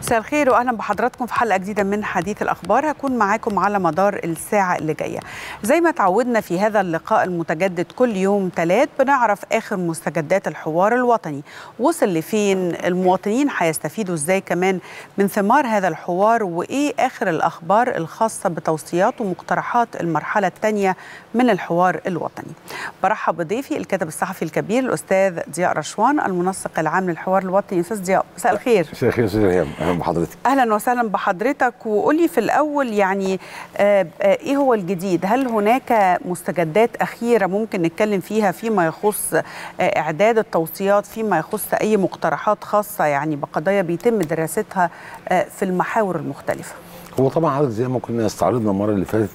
مساء الخير واهلا بحضراتكم في حلقه جديده من حديث الاخبار هكون معاكم على مدار الساعه اللي جايه زي ما تعودنا في هذا اللقاء المتجدد كل يوم ثلاث بنعرف اخر مستجدات الحوار الوطني وصل لفين المواطنين هيستفيدوا ازاي كمان من ثمار هذا الحوار وايه اخر الاخبار الخاصه بتوصيات ومقترحات المرحله الثانيه من الحوار الوطني برحب بضيفي الكاتب الصحفي الكبير الاستاذ ضياء رشوان المنسق العام للحوار الوطني استاذ ضياء مساء الخير مساء الخير استاذ ريهام اهلا بحضرتك اهلا وسهلا بحضرتك وقولي في الاول يعني آه آه ايه هو الجديد هل هناك مستجدات اخيره ممكن نتكلم فيها فيما يخص آه اعداد التوصيات فيما يخص اي مقترحات خاصه يعني بقضايا بيتم دراستها في المحاور المختلفه هو طبعا حضرتك زي ما كنا استعرضنا المره اللي فاتت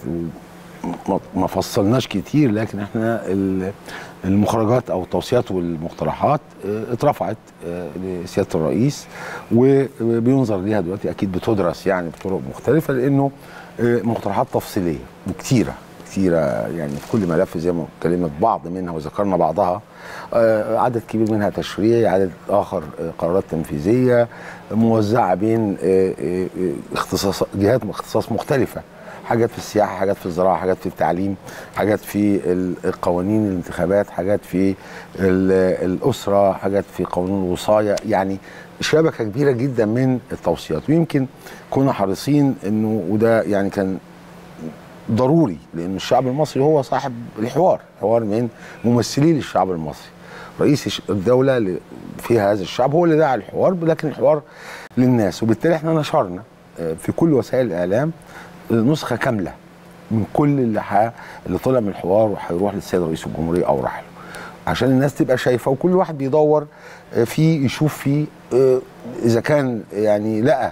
ما فصلناش كتير لكن احنا المخرجات او التوصيات والمقترحات اترفعت لسياده الرئيس وبينظر ليها دلوقتي اكيد بتدرس يعني بطرق مختلفه لانه مقترحات تفصيليه وكتيره كتيره يعني في كل ملف زي ما اتكلمنا في بعض منها وذكرنا بعضها عدد كبير منها تشريعي عدد اخر قرارات تنفيذيه موزعه بين اختصاص جهات اختصاص مختلفه حاجات في السياحه حاجات في الزراعه حاجات في التعليم حاجات في القوانين الانتخابات حاجات في الاسره حاجات في قانون الوصايه يعني شبكه كبيره جدا من التوصيات ويمكن كنا حريصين انه وده يعني كان ضروري لان الشعب المصري هو صاحب الحوار حوار من ممثلي للشعب المصري رئيس الدوله فيها هذا الشعب هو اللي دعا الحوار لكن الحوار للناس وبالتالي احنا نشرنا في كل وسائل الاعلام نسخه كامله من كل اللي ح... اللي طلع من الحوار وهيروح للسيد رئيس الجمهوريه او رحله عشان الناس تبقى شايفه وكل واحد بيدور فيه يشوف فيه اذا كان يعني لقى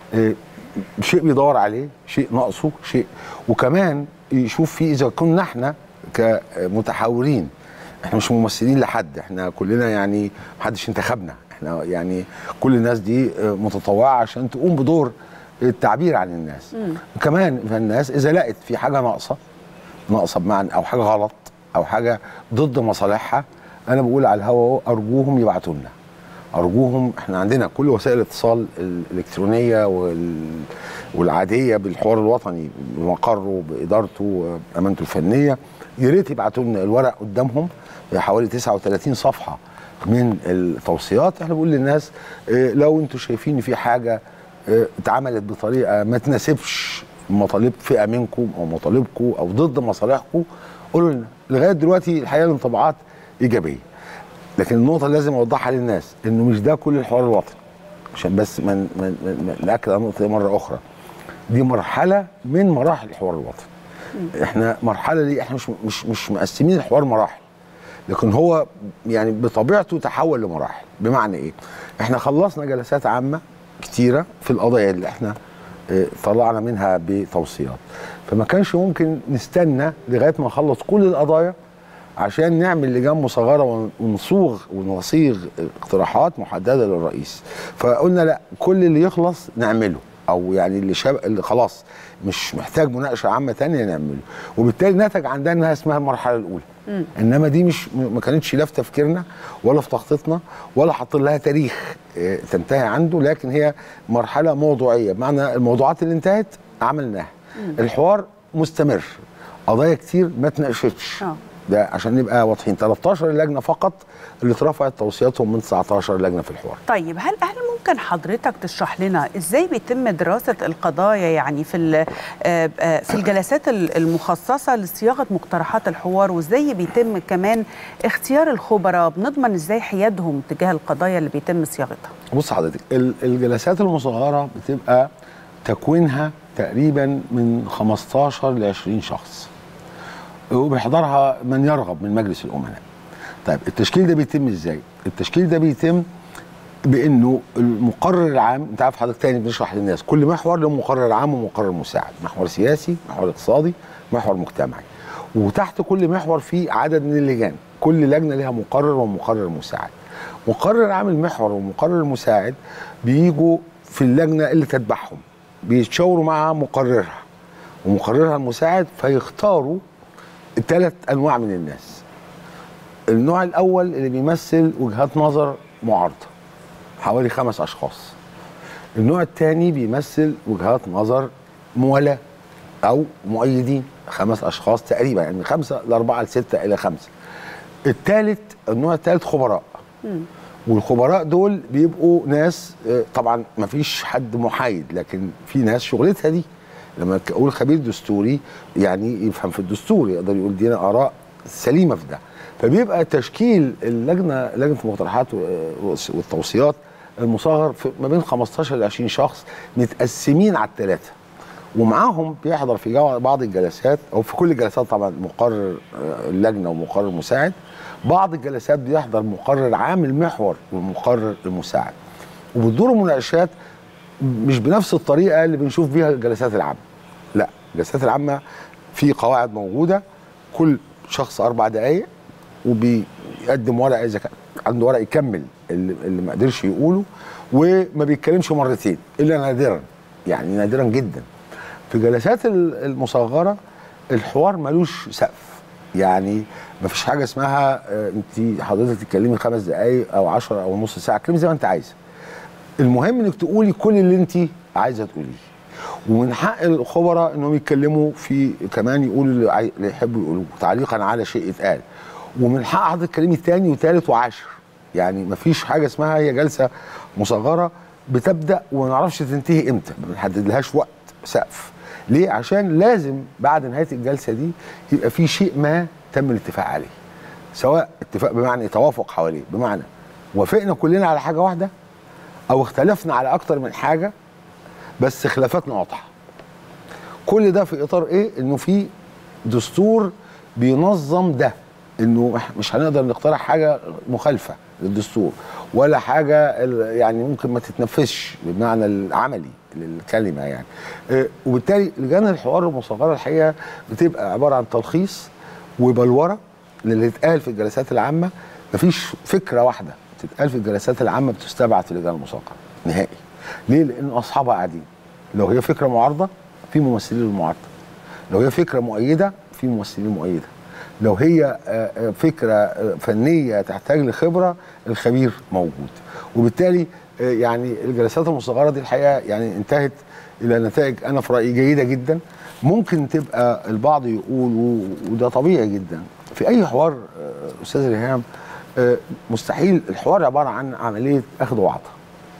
شيء بيدور عليه شيء ناقصه شيء وكمان يشوف فيه اذا كنا احنا كمتحاورين احنا مش ممثلين لحد احنا كلنا يعني محدش انتخبنا احنا يعني كل الناس دي متطوعه عشان تقوم بدور التعبير عن الناس مم. كمان فالناس اذا لقت في حاجه ناقصه ناقصه بمعنى او حاجه غلط او حاجه ضد مصالحها انا بقول على الهواء ارجوهم يبعتوا لنا ارجوهم احنا عندنا كل وسائل الاتصال الالكترونيه وال... والعاديه بالحوار الوطني بمقره بادارته امانته الفنيه يا ريت يبعتوا لنا الورق قدامهم حوالي 39 صفحه من التوصيات احنا بنقول للناس اه لو انتم شايفين ان في حاجه اتعملت بطريقه ما تناسبش مطالب فئه منكم او مطالبكم او ضد مصالحكم قولوا لنا لغايه دلوقتي الحقيقه الانطباعات ايجابيه لكن النقطه اللي لازم اوضحها للناس انه مش ده كل الحوار الوطني عشان بس ما ناكد على النقطه دي مره اخرى دي مرحله من مراحل الحوار الوطني احنا مرحله دي احنا مش مش مش مقسمين الحوار مراحل لكن هو يعني بطبيعته تحول لمراحل بمعنى ايه احنا خلصنا جلسات عامه كتيرة في القضايا اللي احنا طلعنا منها بتوصيات فما كانش ممكن نستنى لغاية ما نخلص كل القضايا عشان نعمل لجان مصغرة ونصوغ ونصيغ اقتراحات محددة للرئيس فقلنا لا كل اللي يخلص نعمله او يعني اللي شاب اللي خلاص مش محتاج مناقشه عامه ثانيه نعمله وبالتالي نتج عندنا انها اسمها المرحله الاولى م. انما دي مش ما كانتش لا في تفكيرنا ولا في تخطيطنا ولا حاطين لها تاريخ اه تنتهي عنده لكن هي مرحله موضوعيه بمعنى الموضوعات اللي انتهت عملناها الحوار مستمر قضايا كتير ما اتناقشتش ده عشان نبقى واضحين 13 لجنه فقط اللي اترفعت توصياتهم من 19 لجنه في الحوار. طيب هل هل ممكن حضرتك تشرح لنا ازاي بيتم دراسه القضايا يعني في في الجلسات المخصصه لصياغه مقترحات الحوار وازاي بيتم كمان اختيار الخبراء بنضمن ازاي حيادهم تجاه القضايا اللي بيتم صياغتها؟ بص حضرتك الجلسات المصغره بتبقى تكوينها تقريبا من 15 ل 20 شخص. وبيحضرها من يرغب من مجلس الامناء. طيب التشكيل ده بيتم ازاي؟ التشكيل ده بيتم بانه المقرر العام انت عارف حضرتك تاني بنشرح للناس كل محور له مقرر عام ومقرر مساعد، محور سياسي، محور اقتصادي، محور مجتمعي. وتحت كل محور فيه عدد من اللجان، كل لجنه لها مقرر ومقرر مساعد. مقرر عام المحور ومقرر المساعد بيجوا في اللجنه اللي تتبعهم بيتشاوروا مع مقررها ومقررها المساعد فيختاروا ثلاث انواع من الناس النوع الاول اللي بيمثل وجهات نظر معارضه حوالي خمس اشخاص النوع الثاني بيمثل وجهات نظر موالاه او مؤيدين خمس اشخاص تقريبا يعني من خمسه لاربعه لسته الى خمسه الثالث النوع الثالث خبراء والخبراء دول بيبقوا ناس آه، طبعا ما فيش حد محايد لكن في ناس شغلتها دي لما اقول خبير دستوري يعني يفهم في الدستور يقدر يقول دي اراء سليمه في ده فبيبقى تشكيل اللجنه لجنه المقترحات و- والتوصيات المصغر في ما بين 15 ل 20 شخص متقسمين على الثلاثه ومعاهم بيحضر في جو- بعض الجلسات او في كل الجلسات طبعا مقرر آه، اللجنه ومقرر مساعد بعض الجلسات بيحضر مقرر عام المحور والمقرر المساعد وبتدور مناقشات مش بنفس الطريقه اللي بنشوف بيها الجلسات العامه لا الجلسات العامه في قواعد موجوده كل شخص اربع دقائق وبيقدم ورقه اذا كان عنده ورق يكمل اللي, اللي ما قدرش يقوله وما بيتكلمش مرتين الا نادرا يعني نادرا جدا في جلسات ال- المصغره الحوار ملوش سقف يعني ما فيش حاجه اسمها آه، انت حضرتك تتكلمي خمس دقائق او عشرة او نص ساعه اتكلمي زي ما انت عايزه المهم انك تقولي كل اللي انت عايزه تقوليه ومن حق الخبراء انهم يتكلموا في كمان يقولوا اللي عاي- اللي يحبوا يقولوه تعليقا على شيء اتقال ومن حق حضرتك تتكلمي تاني وتالت وعاشر يعني ما فيش حاجه اسمها هي جلسه مصغره بتبدا وما نعرفش تنتهي امتى ما بنحدد لهاش وقت سقف ليه عشان لازم بعد نهايه الجلسه دي يبقى في شيء ما تم الاتفاق عليه سواء اتفاق بمعنى توافق حواليه بمعنى وافقنا كلنا على حاجه واحده او اختلفنا على اكتر من حاجه بس خلافاتنا واضحه كل ده في اطار ايه انه في دستور بينظم ده انه إح- مش هنقدر نقترح حاجه مخالفه للدستور ولا حاجه ال- يعني ممكن ما تتنفذش بالمعنى العملي للكلمه يعني آه، وبالتالي لجان الحوار المصغره الحقيقه بتبقى عباره عن تلخيص وبلوره للي اتقال في الجلسات العامه مفيش فكره واحده تتقال في الجلسات العامه بتستبعد في اللجان المصغره نهائي ليه؟ لان اصحابها قاعدين لو هي فكره معارضه في ممثلين للمعارضه لو هي فكره مؤيده في ممثلين مؤيده لو هي آه، آه، فكره آه، فنيه تحتاج لخبره الخبير موجود وبالتالي آه، يعني الجلسات المصغره دي الحقيقه يعني انتهت الى نتائج انا في رايي جيده جدا ممكن تبقى البعض يقول و- وده طبيعي جدا في اي حوار آه، استاذ ريهام آه، مستحيل الحوار عباره عن عمليه اخذ وعطاء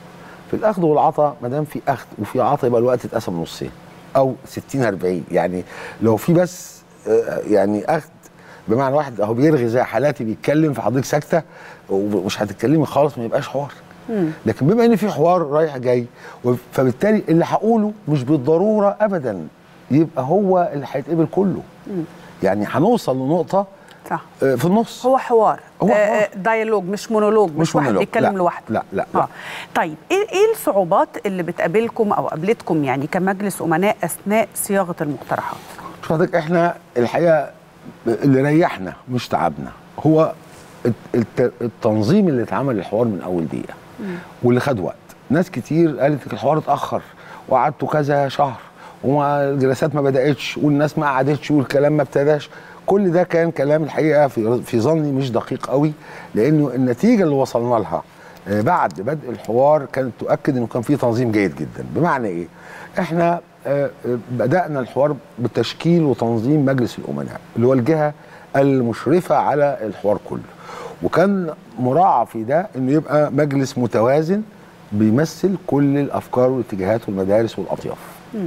في الاخذ والعطاء ما دام في اخذ وفي عطاء يبقى الوقت اتقسم نصين او 60 40 يعني لو في بس آه، يعني اخذ بمعنى واحد اهو بيرغي زي حالاتي بيتكلم فحضرتك ساكته ومش هتتكلمي خالص ما يبقاش حوار لكن بما ان في حوار رايح جاي و- فبالتالي اللي هقوله مش بالضروره ابدا يبقى هو اللي هيتقبل كله يعني هنوصل لنقطه صح آه، في النص هو حوار هو آه، حوار. آه، ديالوج مش مونولوج مش, مش واحد مونولوج. بيتكلم لا. لوحده لا، لا، لا. آه. طيب ايه ايه الصعوبات اللي بتقابلكم او قابلتكم يعني كمجلس امناء اثناء صياغه المقترحات شوف حضرتك احنا الحقيقه اللي ريحنا مش تعبنا هو الت- الت- التنظيم اللي اتعمل للحوار من اول دقيقه واللي خد وقت ناس كتير قالت الحوار اتاخر وقعدتوا كذا شهر والجلسات ما بداتش والناس ما قعدتش والكلام ما ابتداش كل ده كان كلام الحقيقه في في ظني مش دقيق قوي لانه النتيجه اللي وصلنا لها آه، بعد بدء الحوار كانت تؤكد انه كان في تنظيم جيد جدا بمعنى ايه احنا آه، آه، بدانا الحوار بتشكيل وتنظيم مجلس الامناء اللي هو الجهه المشرفه على الحوار كله وكان مراعى في ده انه يبقى مجلس متوازن بيمثل كل الافكار والاتجاهات والمدارس والاطياف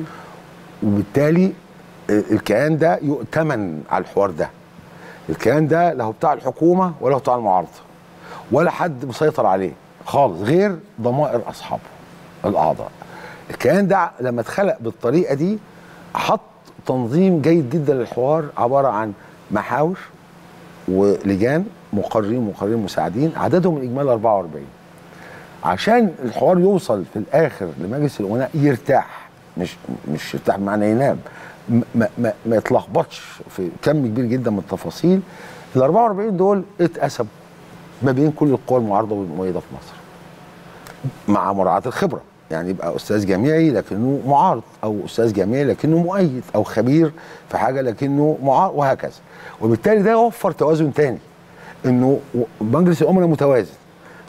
وبالتالي آه، الكيان ده يؤتمن على الحوار ده الكيان ده لا هو بتاع الحكومه ولا هو بتاع المعارضه ولا حد مسيطر عليه خالص غير ضمائر اصحابه الاعضاء الكيان ده لما اتخلق بالطريقه دي حط تنظيم جيد جدا للحوار عباره عن محاور ولجان مقررين ومقررين مساعدين عددهم الاجمالي 44 عشان الحوار يوصل في الاخر لمجلس الامناء يرتاح مش مش يرتاح بمعنى ينام م- ما, ما, ما يتلخبطش في كم كبير جدا من التفاصيل ال 44 دول اتقسموا ما بين كل القوى المعارضه والمؤيده في مصر مع مراعاه الخبره يعني يبقى استاذ جامعي لكنه معارض او استاذ جامعي لكنه مؤيد او خبير في حاجه لكنه معارض وهكذا وبالتالي ده يوفر توازن تاني انه مجلس الامناء متوازن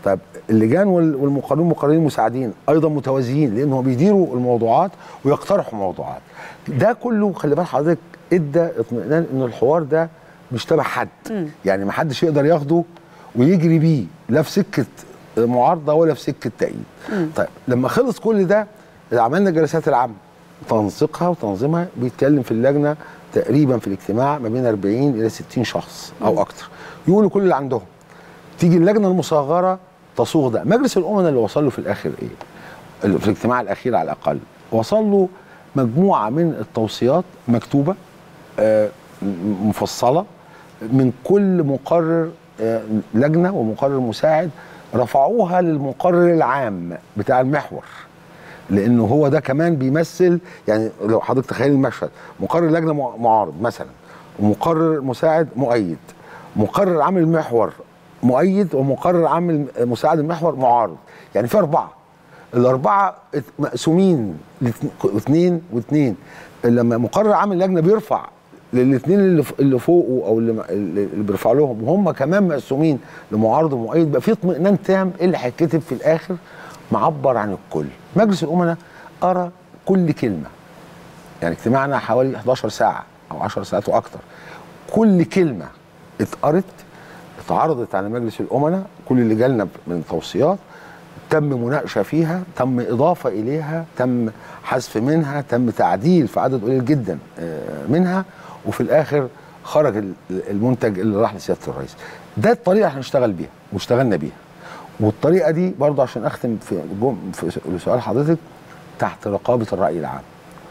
طيب اللجان وال- والمقررين مقررين مساعدين ايضا متوازيين لانهم بيديروا الموضوعات ويقترحوا موضوعات ده كله خلي بال حضرتك ادى اطمئنان ان الحوار ده مش تبع حد يعني ما حدش يقدر ياخده ويجري بيه لا في سكه معارضه ولا في سكه تأييد طيب لما خلص كل ده عملنا الجلسات العامه تنسيقها وتنظيمها بيتكلم في اللجنه تقريبا في الاجتماع ما بين 40 الى 60 شخص او اكتر يقولوا كل اللي عندهم تيجي اللجنه المصغره تصوغ ده مجلس الامناء اللي وصل له في الاخر ايه اللي في الاجتماع الاخير على الاقل وصل له مجموعه من التوصيات مكتوبه آه، م- مفصله من كل مقرر آه، لجنه ومقرر مساعد رفعوها للمقرر العام بتاع المحور لانه هو ده كمان بيمثل يعني لو حضرتك تخيل المشهد مقرر لجنه مع- معارض مثلا ومقرر مساعد مؤيد مقرر عام المحور مؤيد ومقرر عام الم- مساعد المحور معارض يعني في اربعه الاربعه ات- مقسومين لاتن- اثنين واثنين لما مقرر عام اللجنه بيرفع للاثنين اللي ف- اللي فوقه او اللي, م- اللي بيرفع لهم وهم كمان مقسومين لمعارض ومؤيد بقى في اطمئنان تام إيه اللي هيتكتب في الاخر معبر عن الكل مجلس الامناء قرا كل كلمه يعني اجتماعنا حوالي 11 ساعه او 10 ساعات واكتر كل كلمه اتقرت اتعرضت على مجلس الامناء كل اللي جالنا من توصيات تم مناقشه فيها تم اضافه اليها تم حذف منها تم تعديل في عدد قليل جدا آه، منها وفي الاخر خرج ال- المنتج اللي راح لسياده الرئيس ده الطريقه اللي هنشتغل بيها واشتغلنا بيها والطريقه دي برضه عشان اختم في جم في سؤال حضرتك تحت رقابه الراي العام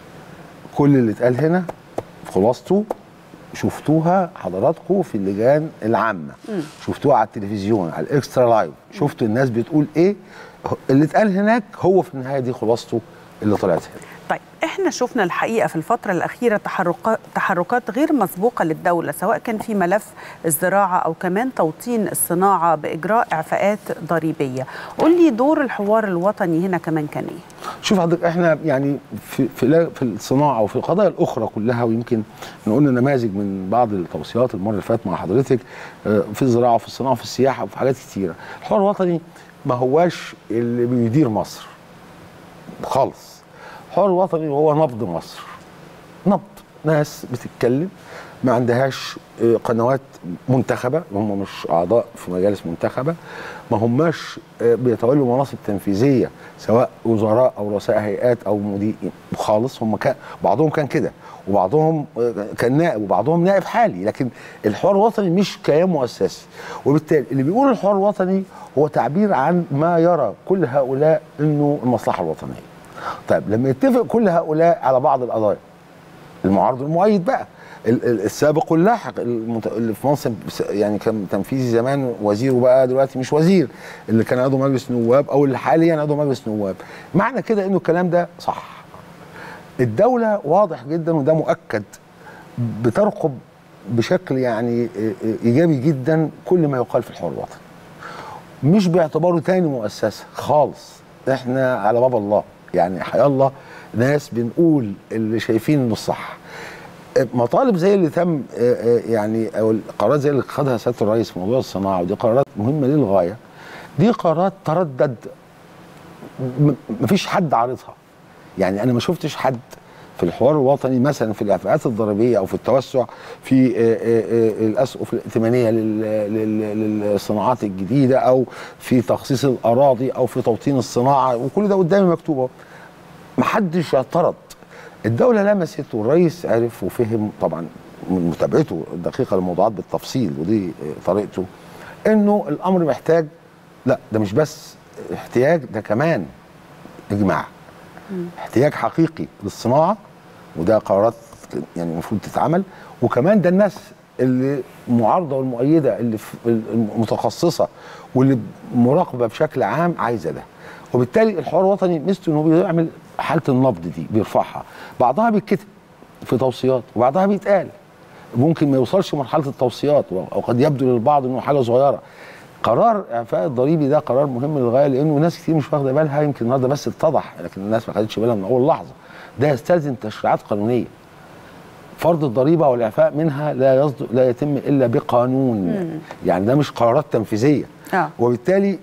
كل اللي اتقال هنا خلاصته شفتوها حضراتكم في اللجان العامه شفتوها على التلفزيون على الاكسترا لايف شفتوا الناس بتقول ايه اللي اتقال هناك هو في النهايه دي خلاصته اللي طلعت هنا طيب احنا شفنا الحقيقه في الفتره الاخيره تحركات تحركات غير مسبوقه للدوله سواء كان في ملف الزراعه او كمان توطين الصناعه باجراء اعفاءات ضريبيه قول لي دور الحوار الوطني هنا كمان كان ايه شوف حضرتك احنا يعني في في لا- في الصناعه وفي القضايا الاخرى كلها ويمكن إحنا قلنا نماذج من بعض التوصيات المره اللي فاتت مع حضرتك آه، في الزراعه وفي الصناعه وفي السياحه وفي حاجات كتيره الحوار الوطني ما هواش اللي بيدير مصر خالص الحوار الوطني هو نبض مصر نبض ناس بتتكلم ما عندهاش آه، قنوات منتخبه هم مش اعضاء في مجالس منتخبه ما هماش آه، بيتولوا مناصب تنفيذيه سواء وزراء او رؤساء هيئات او مدير خالص هم كان بعضهم كان كده وبعضهم آه، كان نائب وبعضهم نائب حالي لكن الحوار الوطني مش كيان مؤسسي وبالتالي اللي بيقول الحوار الوطني هو تعبير عن ما يرى كل هؤلاء انه المصلحه الوطنيه طيب لما يتفق كل هؤلاء على بعض القضايا المعارض المؤيد بقى ال- ال- السابق واللاحق المت- اللي في منصب س- يعني كان تنفيذي زمان وزير وبقى دلوقتي مش وزير اللي كان عضو مجلس نواب او اللي حاليا عضو مجلس نواب معنى كده انه الكلام ده صح الدولة واضح جدا وده مؤكد بترقب بشكل يعني ايجابي جدا كل ما يقال في الحوار الوطني مش باعتباره تاني مؤسسه خالص احنا على باب الله يعني حيا الله ناس بنقول اللي شايفين انه الصح مطالب زي اللي تم آه، آه، يعني او القرارات زي اللي خدها سياده الرئيس في موضوع الصناعه ودي قرارات مهمه للغايه دي قرارات تردد م- مفيش حد عارضها يعني انا ما شفتش حد في الحوار الوطني مثلا في الاعفاءات الضريبيه او في التوسع في آه، آه، آه، الاسقف الائتمانيه لل- لل- للصناعات الجديده او في تخصيص الاراضي او في توطين الصناعه وكل ده قدامي مكتوب اهو محدش اعترض الدولة لمست والرئيس عرف وفهم طبعا من متابعته الدقيقة للموضوعات بالتفصيل ودي آه، طريقته انه الامر محتاج لا ده مش بس احتياج ده كمان اجماع احتياج حقيقي للصناعة وده قرارات يعني المفروض تتعمل وكمان ده الناس اللي معارضة والمؤيدة اللي في- المتخصصة واللي مراقبة بشكل عام عايزة ده وبالتالي الحوار الوطني ميزته انه بيعمل حالة النبض دي بيرفعها بعضها بيتكتب في توصيات وبعضها بيتقال ممكن ما يوصلش مرحلة التوصيات او قد يبدو للبعض انه حاجة صغيرة قرار اعفاء الضريبي ده قرار مهم للغايه لانه ناس كتير مش واخده بالها يمكن النهارده بس اتضح لكن الناس ما خدتش بالها من اول لحظه ده يستلزم تشريعات قانونيه فرض الضريبه والاعفاء منها لا يصدق لا يتم الا بقانون يعني ده مش قرارات تنفيذيه آه. وبالتالي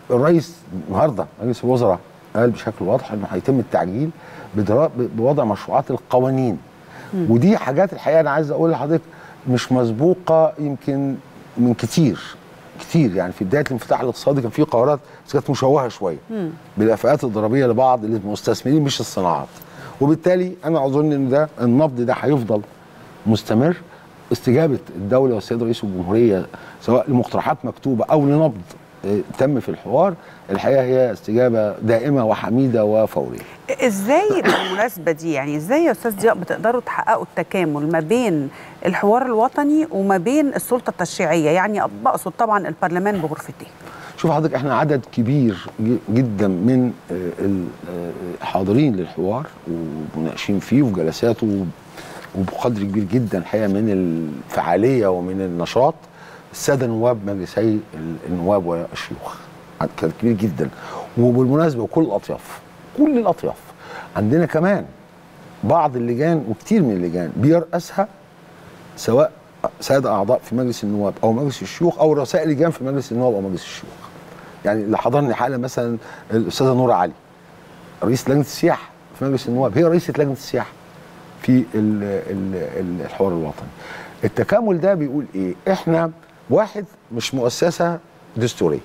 الرئيس النهارده مجلس الوزراء قال بشكل واضح انه هيتم التعجيل بدرا- بوضع مشروعات القوانين ودي حاجات الحقيقه انا عايز اقول لحضرتك مش مسبوقه يمكن من كتير كتير يعني في بدايه الانفتاح الاقتصادي كان في قرارات بس كانت مشوهه شويه بالافاءات الضريبيه لبعض المستثمرين مش الصناعات وبالتالي انا اظن ان ده النبض ده هيفضل مستمر استجابه الدوله والسيد رئيس الجمهوريه سواء لمقترحات مكتوبه او لنبض آه، تم في الحوار الحقيقه هي استجابه دائمه وحميده وفوريه ازاي بالمناسبه دي يعني ازاي يا استاذ ضياء بتقدروا تحققوا التكامل ما بين الحوار الوطني وما بين السلطه التشريعيه يعني بقصد طبعا البرلمان بغرفتين شوف حضرتك احنا عدد كبير ج- جدا من آه، ال- آه، الحاضرين للحوار ومناقشين فيه وفي جلساته وبقدر كبير جدا الحقيقه من الفعاليه ومن النشاط الساده نواب مجلسي ال- النواب والشيوخ عدد كان كبير جدا وبالمناسبه وكل الاطياف كل الاطياف عندنا كمان بعض اللجان وكتير من اللجان بيرأسها سواء ساده اعضاء في مجلس النواب او مجلس الشيوخ او رؤساء لجان في مجلس النواب او مجلس الشيوخ. يعني اللي حضرني حاله مثلا الاستاذه نورة علي رئيس لجنه السياحه في مجلس النواب هي رئيسه لجنه السياحه في ال ال ال الحوار الوطني. التكامل ده بيقول ايه؟ احنا واحد مش مؤسسه دستوريه.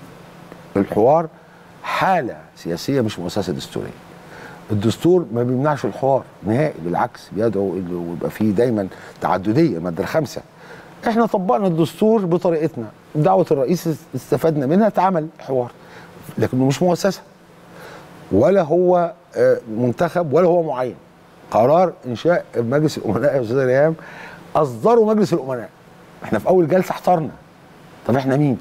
الحوار حاله سياسيه مش مؤسسه دستوريه. الدستور ما بيمنعش الحوار نهائي بالعكس بيدعو انه يبقى فيه دايما تعدديه الماده الخامسه احنا طبقنا الدستور بطريقتنا دعوه الرئيس استفدنا منها اتعمل حوار لكنه مش مؤسسه ولا هو آه، منتخب ولا هو معين قرار انشاء مجلس الامناء يا استاذ ريهام اصدره مجلس الامناء احنا في اول جلسه احترنا طب احنا مين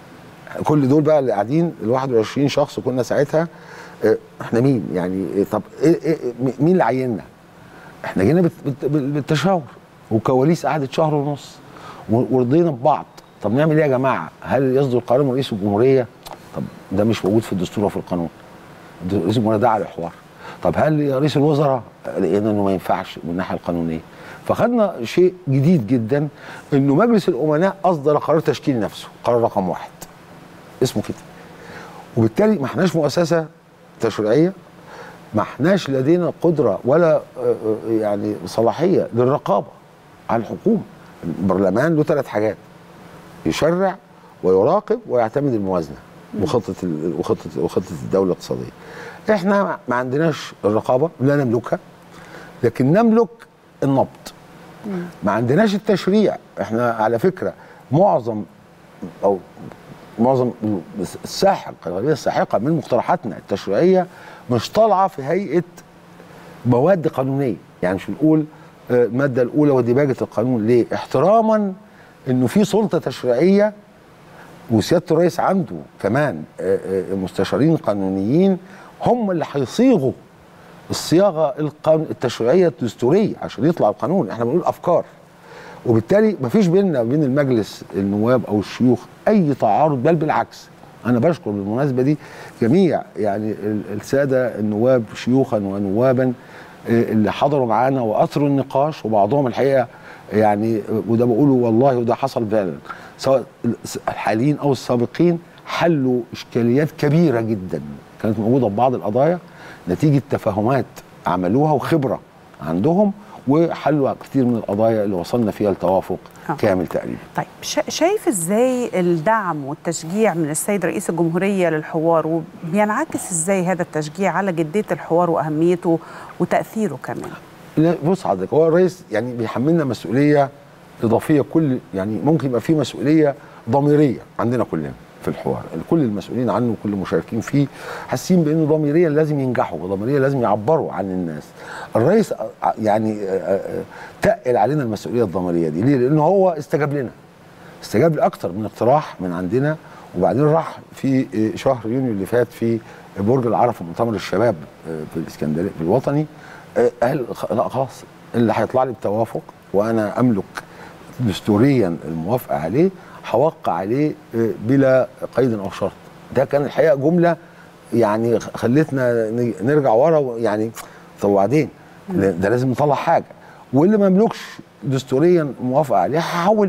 كل دول بقى اللي قاعدين ال 21 شخص كنا ساعتها آه، احنا مين يعني إيه طب إيه إيه مين اللي عيننا احنا جينا بت- بت- بالتشاور وكواليس قعدت شهر ونص و- ورضينا ببعض طب نعمل ايه يا جماعه هل يصدر قرار من رئيس الجمهوريه طب ده مش موجود في الدستور وفي القانون د- رئيس الجمهوريه ده على الحوار طب هل يا رئيس الوزراء لقينا انه ما ينفعش من الناحيه القانونيه فخدنا شيء جديد جدا انه مجلس الامناء اصدر قرار تشكيل نفسه قرار رقم واحد اسمه كده وبالتالي ما احناش مؤسسه تشريعيه ما احناش لدينا قدره ولا آه، آه، يعني صلاحيه للرقابه على الحكومه البرلمان له ثلاث حاجات يشرع ويراقب ويعتمد الموازنه وخطه ال- وخطه وخطه الدوله الاقتصاديه احنا ما عندناش الرقابه لا نملكها لكن نملك النبض ما عندناش التشريع احنا على فكره معظم او معظم الساحق الغالبيه الساحقه من مقترحاتنا التشريعيه مش طالعه في هيئه مواد قانونيه يعني مش بنقول آه، الماده الاولى وديباجه القانون ليه احتراما انه في سلطه تشريعيه وسياده الرئيس عنده كمان آه، آه، مستشارين قانونيين هم اللي هيصيغوا الصياغه القانون التشريعيه الدستوريه عشان يطلع القانون احنا بنقول افكار وبالتالي مفيش بيننا وبين المجلس النواب او الشيوخ اي تعارض بل بالعكس انا بشكر بالمناسبه دي جميع يعني ال- الساده النواب شيوخا ونوابا آه، اللي حضروا معانا واثروا النقاش وبعضهم الحقيقه يعني آه، وده بقوله والله وده حصل فعلا سواء الحاليين او السابقين حلوا اشكاليات كبيره جدا كانت موجوده في بعض القضايا نتيجه تفاهمات عملوها وخبره عندهم وحلوا كتير من القضايا اللي وصلنا فيها لتوافق آه. كامل تقريبا طيب شا- شايف ازاي الدعم والتشجيع من السيد رئيس الجمهوريه للحوار وبينعكس ازاي هذا التشجيع على جديه الحوار واهميته وتاثيره كمان لا، بص حضرتك هو الرئيس يعني بيحملنا مسؤوليه اضافيه كل يعني ممكن يبقى في مسؤوليه ضميريه عندنا كلنا في الحوار كل المسؤولين عنه وكل المشاركين فيه حاسين بانه ضميريا لازم ينجحوا وضميريا لازم يعبروا عن الناس الرئيس آه، يعني آه، آه، تقل علينا المسؤوليه الضميريه دي ليه لانه هو استجاب لنا استجاب لاكثر من اقتراح من عندنا وبعدين راح في آه، شهر يونيو اللي فات في برج العرب في مؤتمر الشباب آه، في الاسكندريه في الوطني آه، قال خ- لا خلاص اللي هيطلع لي بتوافق وانا املك دستوريا الموافقه عليه هوقع عليه آه، بلا قيد او شرط ده كان الحقيقه جمله يعني خ- خلتنا ن- نرجع ورا يعني طب وبعدين ده لازم نطلع حاجه واللي ما يملكش دستوريا موافقه عليه هحول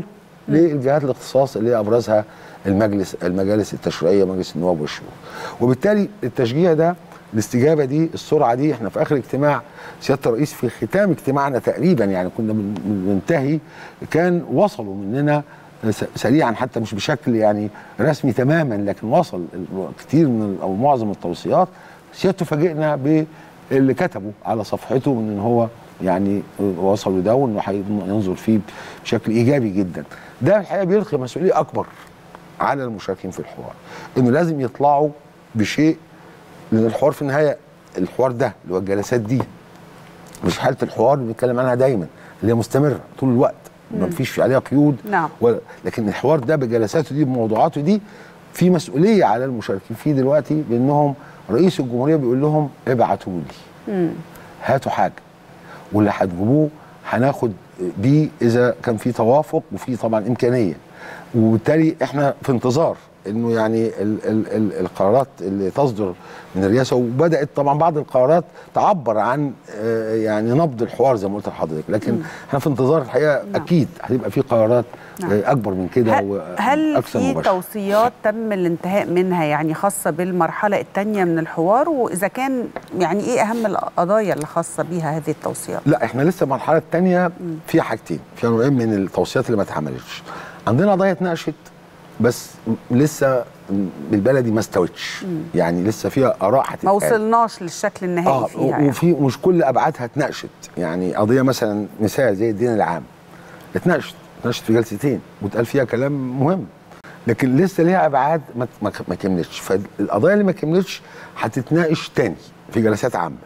للجهات الاختصاص اللي ابرزها المجلس المجالس التشريعيه مجلس النواب والشورى وبالتالي التشجيع ده الاستجابه دي السرعه دي احنا في اخر اجتماع سياده الرئيس في ختام اجتماعنا تقريبا يعني كنا بننتهي كان وصلوا مننا سريعا حتى مش بشكل يعني رسمي تماما لكن وصل كتير من او معظم التوصيات سيادته فاجئنا باللي كتبه على صفحته من ان هو يعني وصلوا ده وانه هينظر فيه بشكل ايجابي جدا ده الحقيقه بيلقي مسؤوليه اكبر على المشاركين في الحوار انه لازم يطلعوا بشيء لان الحوار في النهايه الحوار ده اللي هو الجلسات دي مش حاله الحوار اللي بنتكلم عنها دايما اللي هي مستمره طول الوقت ما فيش عليها قيود نعم. ولا لكن الحوار ده بجلساته دي بموضوعاته دي في مسؤوليه على المشاركين فيه دلوقتي بانهم رئيس الجمهوريه بيقول لهم ابعتوا لي هاتوا حاجه واللي هتجيبوه هناخد بيه اذا كان في توافق وفي طبعا امكانيه وبالتالي احنا في انتظار انه يعني ال ال ال القرارات اللي تصدر من الرئاسه وبدات طبعا بعض القرارات تعبر عن آه يعني نبض الحوار زي ما قلت لحضرتك لكن م. احنا في انتظار الحقيقه نعم. اكيد هيبقى في قرارات نعم. آه اكبر من كده هل في مباشر. توصيات تم الانتهاء منها يعني خاصه بالمرحله الثانيه من الحوار واذا كان يعني ايه اهم القضايا اللي خاصه بيها هذه التوصيات؟ لا احنا لسه المرحله الثانيه فيها حاجتين فيها نوعين من التوصيات اللي ما اتعملتش عندنا قضايا اتناقشت بس لسه بالبلدي ما استوتش يعني لسه فيها اراء ما وصلناش للشكل النهائي آه فيها يعني. وفي مش كل ابعادها اتناقشت يعني قضيه مثلا مثال زي الدين العام اتناقشت اتناقشت في جلستين واتقال فيها كلام مهم لكن لسه ليها ابعاد ما ما كملتش فالقضايا اللي ما كملتش هتتناقش تاني في جلسات عامه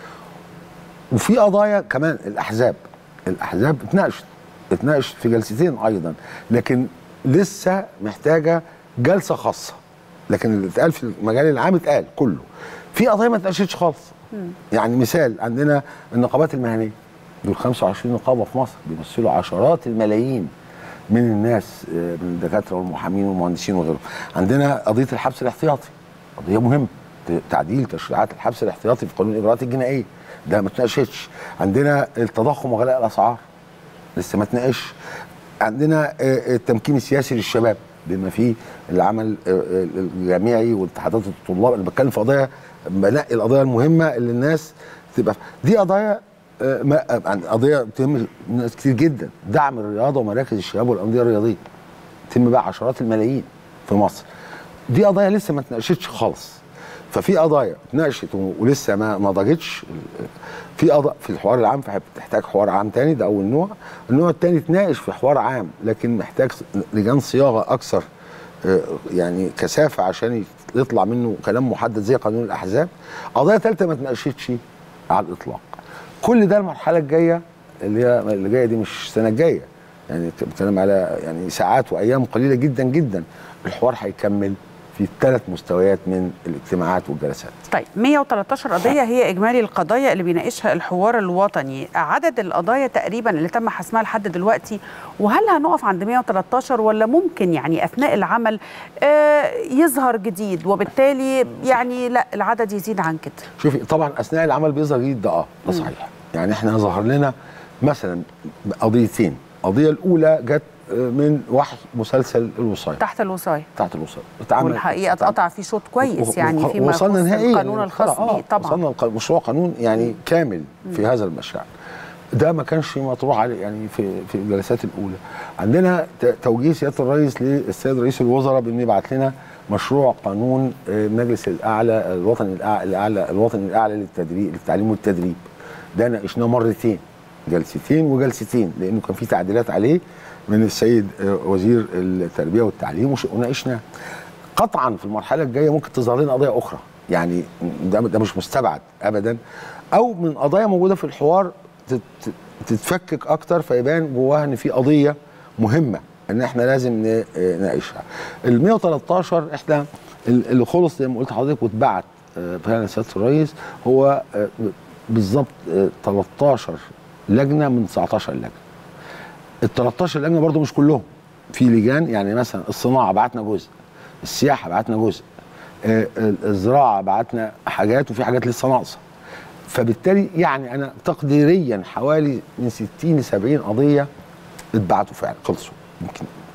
وفي قضايا كمان الاحزاب الاحزاب اتناقشت اتناقشت في جلستين ايضا لكن لسه محتاجه جلسه خاصه لكن اللي اتقال في المجال العام اتقال كله في قضايا ما اتناقشتش خالص يعني مثال عندنا النقابات المهنيه دول 25 نقابه في مصر بيمثلوا عشرات الملايين من الناس من الدكاتره والمحامين والمهندسين وغيرهم عندنا قضيه الحبس الاحتياطي قضيه مهمه تعديل تشريعات الحبس الاحتياطي في قانون الاجراءات الجنائيه ده ما اتناقشتش عندنا التضخم وغلاء الاسعار لسه ما اتناقش عندنا التمكين السياسي للشباب بما فيه العمل الجامعي واتحادات الطلاب اللي بتكلم في قضايا بنقي القضايا المهمه اللي الناس تبقى دي قضايا قضيه بتهم ناس كتير جدا دعم الرياضه ومراكز الشباب والانديه الرياضيه تهم بقى عشرات الملايين في مصر دي قضايا لسه ما اتناقشتش خالص ففي قضايا اتناقشت ولسه ما نضجتش في قضايا في الحوار العام فهتحتاج حوار عام تاني ده اول نوع النوع الثاني اتناقش في حوار عام لكن محتاج لجان صياغه اكثر يعني كثافه عشان يطلع منه كلام محدد زي قانون الاحزاب قضايا ثالثه ما اتناقشتش على الاطلاق كل ده المرحله الجايه اللي هي اللي جايه دي مش السنه الجايه يعني بتتكلم على يعني ساعات وايام قليله جدا جدا الحوار هيكمل في ثلاث مستويات من الاجتماعات والجلسات. طيب 113 قضيه هي اجمالي القضايا اللي بيناقشها الحوار الوطني، عدد القضايا تقريبا اللي تم حسمها لحد دلوقتي وهل هنقف عند 113 ولا ممكن يعني اثناء العمل آه يظهر جديد وبالتالي يعني لا العدد يزيد عن كده؟ شوفي طبعا اثناء العمل بيظهر جديد ده اه ده صحيح. يعني احنا ظهر لنا مثلا قضيتين، القضيه الاولى جت من وحي مسلسل الوصايه تحت الوصايه تحت الوصايه والحقيقه اتقطع فيه شوط كويس يعني فيما وصلنا نهائيا القانون الخاص به طبعا وصلنا مشروع قانون يعني كامل في هذا المشروع ده ما كانش مطروح عليه يعني في في الجلسات الاولى عندنا توجيه سياده الرئيس للسيد رئيس الوزراء بانه يبعت لنا مشروع قانون المجلس الاعلى الوطني الاعلى الوطني الاعلى للتدريب للتعليم والتدريب ده ناقشناه مرتين جلستين وجلستين لانه كان في تعديلات عليه من السيد وزير التربيه والتعليم وناقشنا قطعا في المرحله الجايه ممكن تظهر لنا قضايا اخرى يعني ده ده مش مستبعد ابدا او من قضايا موجوده في الحوار تتفكك اكتر فيبان جواها ان في قضيه مهمه ان احنا لازم نناقشها. ال 113 احنا اللي خلص زي ما قلت لحضرتك واتبعت فعلا سياده الرئيس هو بالظبط 13 لجنه من 19 لجنه. ال 13 لجنه برضو مش كلهم في لجان يعني مثلا الصناعه بعتنا جزء السياحه بعتنا جزء آه الزراعه بعتنا حاجات وفي حاجات لسه ناقصه فبالتالي يعني انا تقديريا حوالي من 60 ل 70 قضيه اتبعتوا فعلا خلصوا يمكن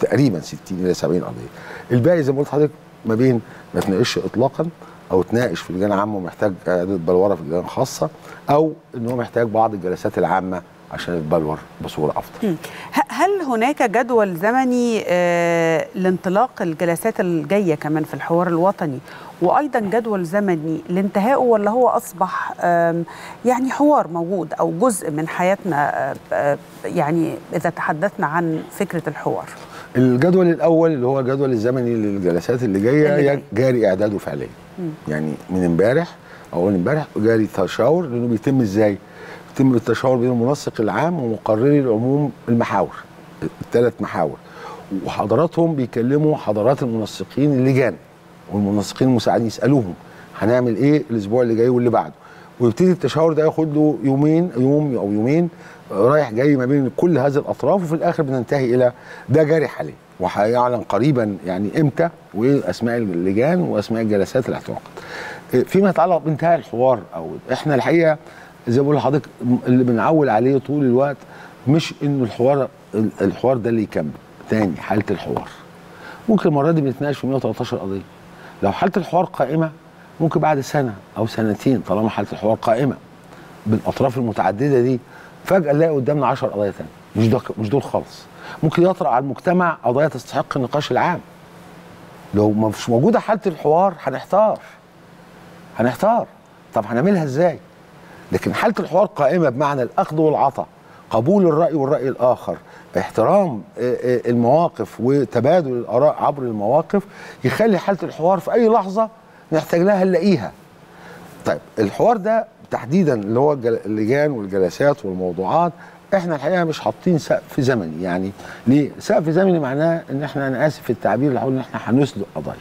تقريبا 60 الى 70 قضيه الباقي زي ما قلت لحضرتك ما بين ما تناقش اطلاقا او تناقش في لجان عامه ومحتاج اعاده بلوره في لجان خاصه او ان هو محتاج بعض الجلسات العامه عشان يتبلور بصوره افضل. م. هل هناك جدول زمني آه لانطلاق الجلسات الجايه كمان في الحوار الوطني وايضا جدول زمني لانتهائه ولا هو اصبح يعني حوار موجود او جزء من حياتنا يعني اذا تحدثنا عن فكره الحوار؟ الجدول الاول اللي هو الجدول الزمني للجلسات اللي جايه اللي جاري اعداده فعليا. يعني من امبارح اول امبارح جاري تشاور لانه بيتم ازاي؟ يتم التشاور بين المنسق العام ومقرري العموم المحاور الثلاث محاور وحضراتهم بيكلموا حضرات المنسقين اللجان والمنسقين المساعدين يسالوهم هنعمل ايه الاسبوع اللي جاي واللي بعده ويبتدي التشاور ده ياخد له يومين يوم او يومين رايح جاي ما بين كل هذه الاطراف وفي الاخر بننتهي الى ده جاري حاليا وهيعلن قريبا يعني امتى واسماء اللجان واسماء الجلسات اللي هتعقد. فيما يتعلق بانتهاء الحوار او احنا الحقيقه زي ما بقول لحضرتك اللي بنعول عليه طول الوقت مش انه الحوار الحوار ده اللي يكمل تاني حاله الحوار ممكن المره دي بنتناقش في 113 قضيه لو حاله الحوار قائمه ممكن بعد سنه او سنتين طالما حاله الحوار قائمه بالاطراف المتعدده دي فجاه نلاقي قدامنا 10 قضايا ثانيه مش ده مش دول خالص ممكن يطرأ على المجتمع قضايا تستحق النقاش العام لو مش موجوده حاله الحوار هنحتار هنحتار طب هنعملها ازاي لكن حاله الحوار قائمه بمعنى الاخذ والعطاء قبول الراي والراي الاخر احترام المواقف وتبادل الاراء عبر المواقف يخلي حاله الحوار في اي لحظه نحتاج لها نلاقيها طيب الحوار ده تحديدا اللي هو اللجان والجلسات والموضوعات احنا الحقيقه مش حاطين سقف زمني يعني ليه سقف زمني معناه ان احنا انا اسف في التعبير اللي هقول ان احنا هنسلق قضايا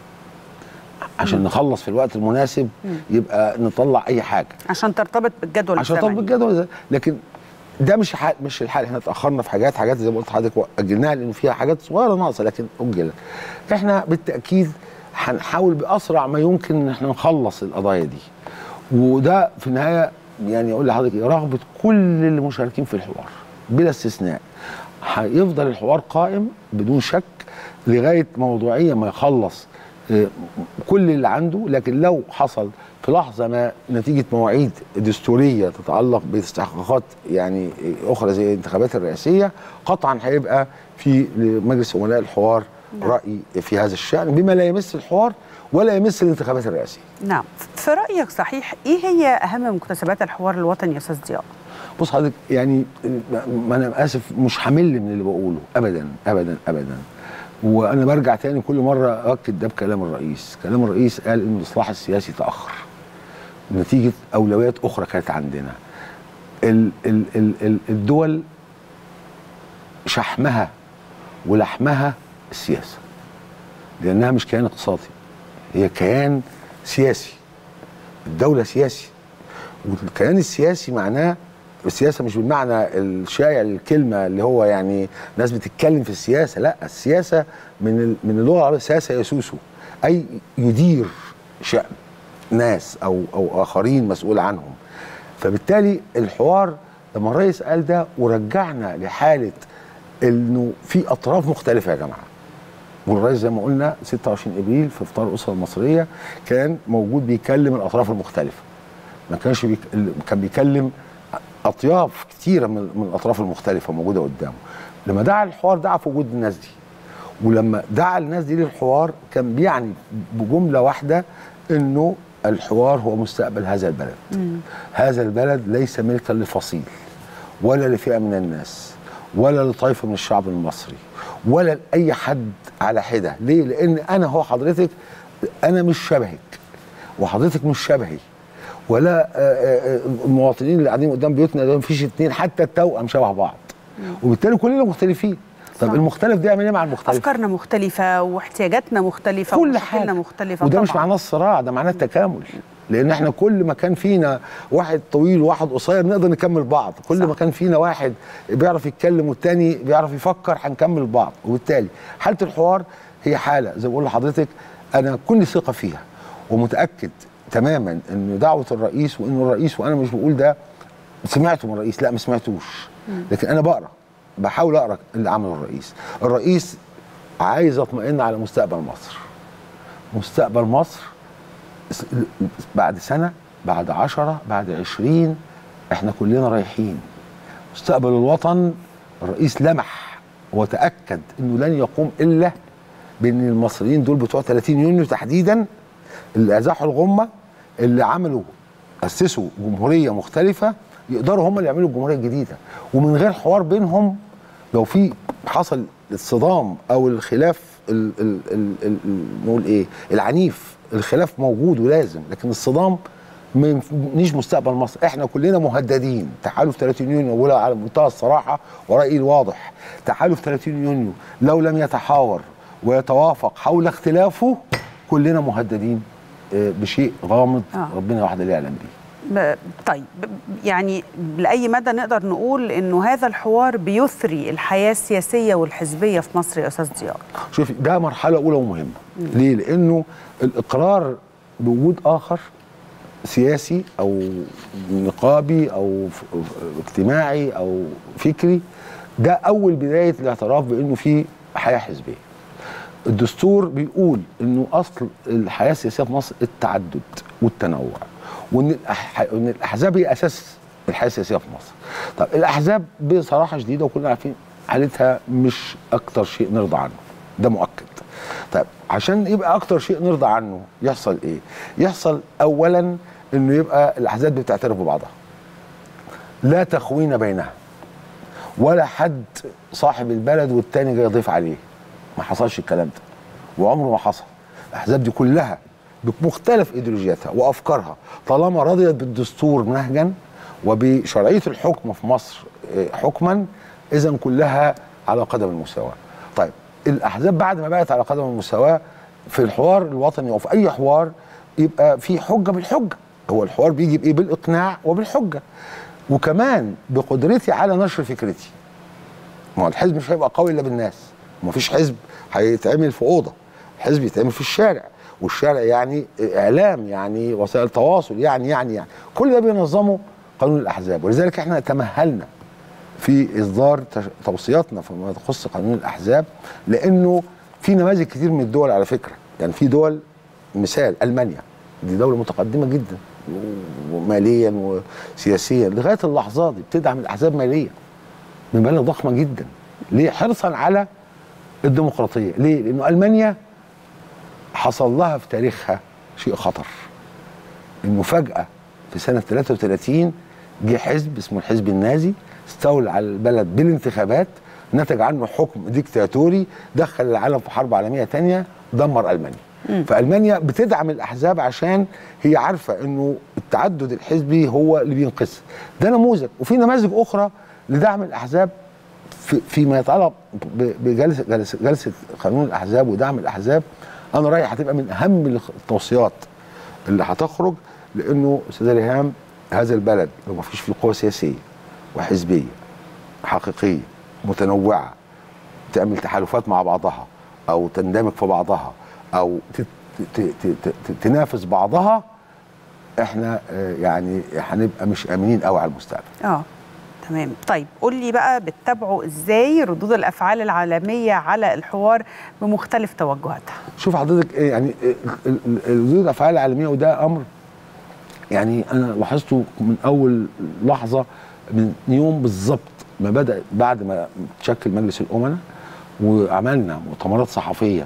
عشان مم. نخلص في الوقت المناسب مم. يبقى نطلع اي حاجه عشان ترتبط بالجدول عشان ترتبط بالجدول ده لكن ده مش حال مش الحال احنا اتاخرنا في حاجات حاجات زي ما قلت لحضرتك اجلناها لان فيها حاجات صغيره ناقصه لكن اجلت احنا بالتاكيد هنحاول باسرع ما يمكن ان احنا نخلص القضايا دي وده في النهايه يعني اقول لحضرتك رغبه كل المشاركين في الحوار بلا استثناء هيفضل الحوار قائم بدون شك لغايه موضوعيا ما يخلص كل اللي عنده لكن لو حصل في لحظه ما نتيجه مواعيد دستوريه تتعلق باستحقاقات يعني اخرى زي الانتخابات الرئاسيه قطعا هيبقى في مجلس امناء الحوار نعم. راي في هذا الشان بما لا يمس الحوار ولا يمس الانتخابات الرئاسيه. نعم، في رايك صحيح ايه هي اهم مكتسبات الحوار الوطني يا استاذ ضياء؟ بص حضرتك يعني ما انا اسف مش حامل من اللي بقوله ابدا ابدا ابدا وانا برجع تاني كل مره اؤكد ده بكلام الرئيس، كلام الرئيس قال ان الاصلاح السياسي تاخر نتيجه اولويات اخرى كانت عندنا. ال ال ال ال الدول شحمها ولحمها السياسه. لانها مش كيان اقتصادي هي كيان سياسي. الدوله سياسي. والكيان السياسي معناه السياسه مش بالمعنى الشائع للكلمه اللي هو يعني ناس بتتكلم في السياسه لا السياسه من من اللغه العربيه سياسه يسوسه اي يدير شان ناس او او اخرين مسؤول عنهم فبالتالي الحوار لما الرئيس قال ده ورجعنا لحاله انه في اطراف مختلفه يا جماعه والرئيس زي ما قلنا 26 ابريل في افطار الاسره المصريه كان موجود بيكلم الاطراف المختلفه ما كانش بيك... كان بيكلم اطياف كتيره من, من الاطراف المختلفه موجوده قدامه لما دعا الحوار دعا في وجود الناس دي ولما دعا الناس دي للحوار كان بيعني بجمله واحده انه الحوار هو مستقبل هذا البلد مم. هذا البلد ليس ملكا لفصيل ولا لفئه من الناس ولا لطائفه من الشعب المصري ولا لاي حد على حده ليه لان انا هو حضرتك انا مش شبهك وحضرتك مش شبهي ولا المواطنين اللي قاعدين قدام بيوتنا ده مفيش اتنين حتى التوأم شبه بعض وبالتالي كلنا مختلفين طب صح. المختلف ده يعمل ايه مع المختلف؟ افكارنا مختلفه واحتياجاتنا مختلفه كل حاجه مختلفه وده طبعا. مش معناه الصراع ده معناه التكامل لان احنا كل ما كان فينا واحد طويل وواحد قصير نقدر نكمل بعض كل صح. ما كان فينا واحد بيعرف يتكلم والتاني بيعرف يفكر هنكمل بعض وبالتالي حاله الحوار هي حاله زي ما بقول لحضرتك انا كل ثقه فيها ومتاكد تماما ان دعوه الرئيس وان الرئيس وانا مش بقول ده سمعته من الرئيس لا ما سمعتوش لكن انا بقرا بحاول اقرا اللي عمله الرئيس الرئيس عايز اطمئن على مستقبل مصر مستقبل مصر س- بعد سنه بعد عشرة بعد عشرين احنا كلنا رايحين مستقبل الوطن الرئيس لمح وتاكد انه لن يقوم الا بان المصريين دول بتوع 30 يونيو تحديدا اللي ازاحوا الغمه اللي عملوا اسسوا جمهوريه مختلفه يقدروا هم اللي يعملوا الجمهوريه الجديده ومن غير حوار بينهم لو في حصل الصدام او الخلاف ال ال ال ال ال نقول ايه العنيف الخلاف موجود ولازم لكن الصدام ما ينفعنيش مستقبل مصر احنا كلنا مهددين تحالف 30 يونيو بقولها على منتهى الصراحه ورايي الواضح تحالف 30 يونيو لو لم يتحاور ويتوافق حول اختلافه كلنا مهددين آه، بشيء غامض آه. ربنا وحده اللي يعلم بيه ب- طيب ب- يعني لأي مدى نقدر نقول إنه هذا الحوار بيثري الحياة السياسية والحزبية في مصر يا أستاذ ضياء شوفي ده مرحله اولى ومهمه ليه لانه الاقرار بوجود اخر سياسي او نقابي او ف- ف- اجتماعي او فكري ده اول بدايه الاعتراف بانه في حياه حزبيه الدستور بيقول انه اصل الحياه السياسيه في مصر التعدد والتنوع وان الأح... ان الاحزاب هي اساس الحياه السياسيه في مصر. طب الاحزاب بصراحه شديده وكلنا عارفين حالتها مش اكتر شيء نرضى عنه ده مؤكد. طيب عشان يبقى اكتر شيء نرضى عنه يحصل ايه؟ يحصل اولا انه يبقى الاحزاب بتعترف ببعضها. لا تخوين بينها. ولا حد صاحب البلد والتاني جاي يضيف عليه. ما حصلش الكلام ده وعمره ما حصل الاحزاب دي كلها بمختلف ايديولوجياتها وافكارها طالما رضيت بالدستور نهجا وبشرعيه الحكم في مصر آه، حكما اذا كلها على قدم المساواه. طيب الاحزاب بعد ما بقت على قدم المساواه في الحوار الوطني او في اي حوار يبقى في حجه بالحجه هو الحوار بيجي بايه؟ بالاقناع وبالحجه وكمان بقدرتي على نشر فكرتي. ما هو الحزب مش هيبقى قوي الا بالناس ما فيش حزب هيتعمل في اوضه الحزب يتعمل في الشارع والشارع يعني اعلام يعني وسائل تواصل يعني يعني يعني كل ده بينظمه قانون الاحزاب ولذلك احنا تمهلنا في اصدار تش- توصياتنا فيما يخص قانون الاحزاب لانه في نماذج كتير من الدول على فكره يعني في دول مثال المانيا دي دوله متقدمه جدا وماليا وسياسيا لغايه اللحظه دي بتدعم الاحزاب ماليا بمبالغ ضخمه جدا ليه حرصا على الديمقراطيه ليه لانه المانيا حصل لها في تاريخها شيء خطر انه فجاه في سنه 33 جه حزب اسمه الحزب النازي استولى على البلد بالانتخابات نتج عنه حكم ديكتاتوري دخل العالم في حرب عالميه تانية دمر المانيا فالمانيا بتدعم الاحزاب عشان هي عارفه انه التعدد الحزبي هو اللي بينقذها ده نموذج وفي نماذج اخرى لدعم الاحزاب في فيما يتعلق ب- بجلسه جلسه جلسه قانون الاحزاب ودعم الاحزاب انا رايي هتبقى من اهم التوصيات اللي هتخرج لانه استاذ ريهام هذا البلد لو ما فيش فيه قوه سياسيه وحزبيه حقيقيه متنوعه تعمل تحالفات مع بعضها او تندمج في بعضها او ت- ت- ت- ت- ت- تنافس بعضها احنا آه، يعني هنبقى مش امنين قوي على المستقبل اه تمام طيب قول لي بقى بتتابعوا ازاي ردود الافعال العالميه على الحوار بمختلف توجهاتها شوف حضرتك إيه يعني ال- ال- ال- ردود الافعال العالميه وده امر يعني انا لاحظته من اول لحظه من يوم بالظبط ما بدا بعد ما تشكل مجلس الامناء وعملنا مؤتمرات صحفيه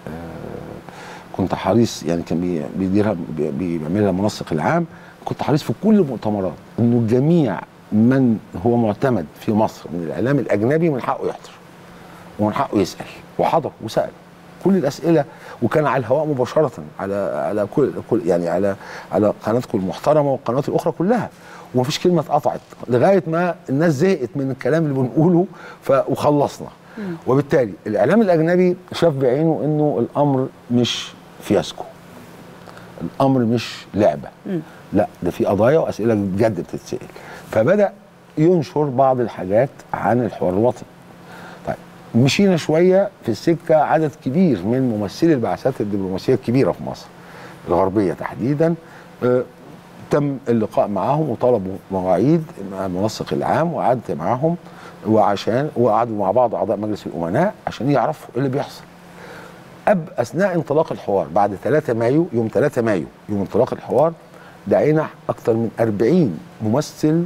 آه، كنت حريص يعني كان بي- بيديرها بي- بيعملها المنسق العام كنت حريص في كل المؤتمرات انه جميع من هو معتمد في مصر من الاعلام الاجنبي من حقه يحضر ومن حقه يسال وحضر وسال كل الاسئله وكان على الهواء مباشره على على كل, كل يعني على على قناتكم المحترمه والقنوات الاخرى كلها ومفيش كلمه اتقطعت لغايه ما الناس زهقت من الكلام اللي بنقوله ف وخلصنا وبالتالي الاعلام الاجنبي شاف بعينه انه الامر مش فياسكو الامر مش لعبه لا ده في قضايا واسئله بجد بتتسال فبدا ينشر بعض الحاجات عن الحوار الوطني طيب مشينا شويه في السكه عدد كبير من ممثلي البعثات الدبلوماسيه الكبيره في مصر الغربيه تحديدا آه، تم اللقاء معهم وطلبوا مواعيد مع المنسق العام وقعدت معاهم وعشان وقعدوا مع بعض اعضاء مجلس الامناء عشان يعرفوا ايه اللي بيحصل أب اثناء انطلاق الحوار بعد 3 مايو يوم 3 مايو يوم انطلاق الحوار دعينا اكثر من 40 ممثل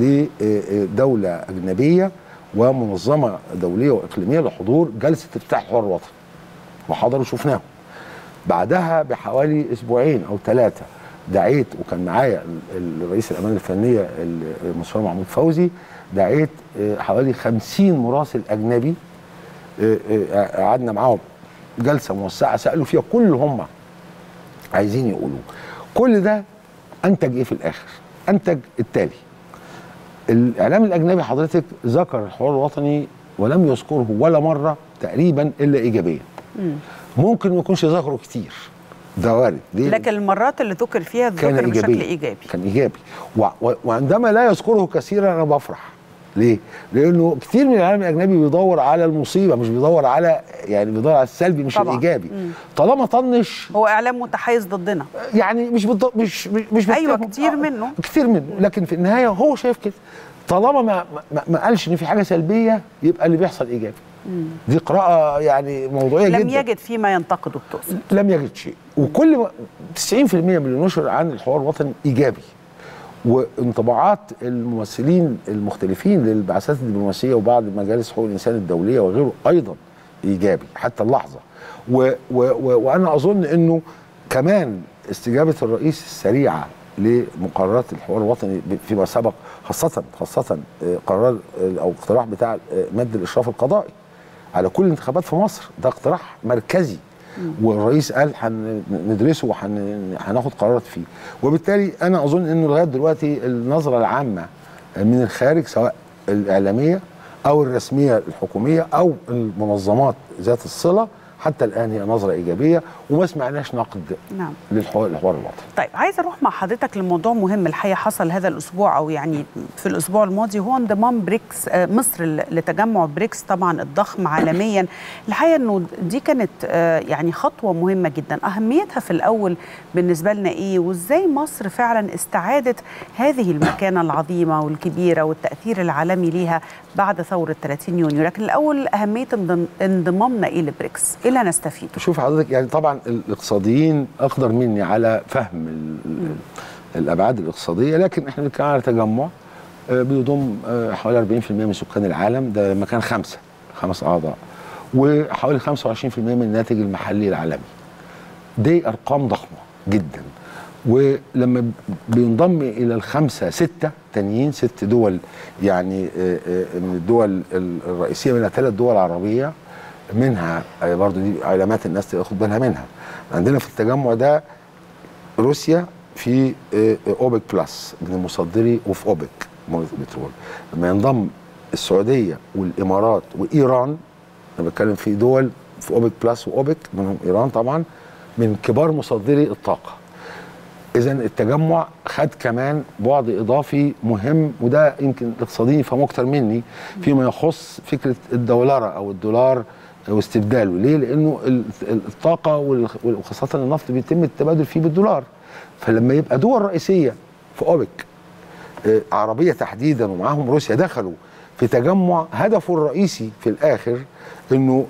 لدوله اجنبيه ومنظمه دوليه واقليميه لحضور جلسه افتتاح الحوار الوطني وحضروا شفناهم بعدها بحوالي اسبوعين او ثلاثه دعيت وكان معايا الرئيس الامانه الفنيه المستشار محمود فوزي دعيت حوالي 50 مراسل اجنبي قعدنا معاهم جلسه موسعه سالوا فيها كل اللي هم عايزين يقولوه كل ده انتج ايه في الاخر انتج التالي الاعلام الاجنبي حضرتك ذكر الحوار الوطني ولم يذكره ولا مره تقريبا الا ايجابيا ممكن ما يكونش ذكره كتير ده وارد ليه؟ لكن المرات اللي ذكر فيها ذكر بشكل ايجابي كان ايجابي و... و... وعندما لا يذكره كثيرا انا بفرح ليه؟ لانه كتير من الاعلام الاجنبي بيدور على المصيبه مش بيدور على يعني بيدور على السلبي مش طبعا. الايجابي مم. طالما طنش هو اعلام متحيز ضدنا يعني مش بالض... مش مش ايوه كتير منه كتير منه لكن في النهايه هو شايف كده طالما ما ما, ما قالش ان في حاجه سلبيه يبقى اللي بيحصل ايجابي مم. دي قراءه يعني موضوعيه لم جدا لم يجد فيما ينتقده التقصد لم يجد شيء وكل ما 90% من اللي نشر عن الحوار الوطني ايجابي وانطباعات الممثلين المختلفين للبعثات الدبلوماسيه وبعض مجالس حقوق الانسان الدوليه وغيره ايضا ايجابي حتى اللحظه و و و وانا اظن انه كمان استجابه الرئيس السريعه لمقررات الحوار الوطني فيما سبق خاصه خاصه قرار او اقتراح بتاع مد الاشراف القضائي على كل الانتخابات في مصر ده اقتراح مركزي والرئيس قال هندرسه وهناخد قرارات فيه وبالتالي انا اظن انه لغايه دلوقتي النظره العامه من الخارج سواء الاعلاميه او الرسميه الحكوميه او المنظمات ذات الصله حتى الان هي نظره ايجابيه وما سمعناش نقد نعم. للحوار الوطني. طيب عايز اروح مع حضرتك لموضوع مهم الحقيقه حصل هذا الاسبوع او يعني في الاسبوع الماضي هو انضمام بريكس مصر لتجمع بريكس طبعا الضخم عالميا الحقيقه انه دي كانت يعني خطوه مهمه جدا اهميتها في الاول بالنسبه لنا ايه وازاي مصر فعلا استعادت هذه المكانه العظيمه والكبيره والتاثير العالمي ليها بعد ثوره 30 يونيو لكن الاول اهميه انضمامنا ايه لبريكس ايه اللي هنستفيده شوف حضرتك يعني طبعا الاقتصاديين اقدر مني على فهم الابعاد الاقتصاديه لكن احنا بنتكلم على تجمع بيضم حوالي 40% من سكان العالم ده لما كان خمسه خمس اعضاء وحوالي 25% من الناتج المحلي العالمي دي ارقام ضخمه جدا ولما بينضم الى الخمسه سته تانيين ست دول يعني من الدول الرئيسيه منها ثلاث دول عربيه منها برضو دي علامات الناس تاخد بالها منها عندنا في التجمع ده روسيا في اوبك بلس من المصدري وفي اوبك بترول لما ينضم السعوديه والامارات وايران انا بتكلم في دول في اوبك بلس واوبك منهم ايران طبعا من كبار مصدري الطاقه اذا التجمع خد كمان بعد اضافي مهم وده يمكن الاقتصاديين يفهموا اكتر مني فيما يخص فكره الدولار او الدولار واستبداله ليه لانه الطاقه وخاصه النفط بيتم التبادل فيه بالدولار فلما يبقى دول رئيسيه في اوبك عربيه تحديدا ومعاهم روسيا دخلوا في تجمع هدفه الرئيسي في الاخر انه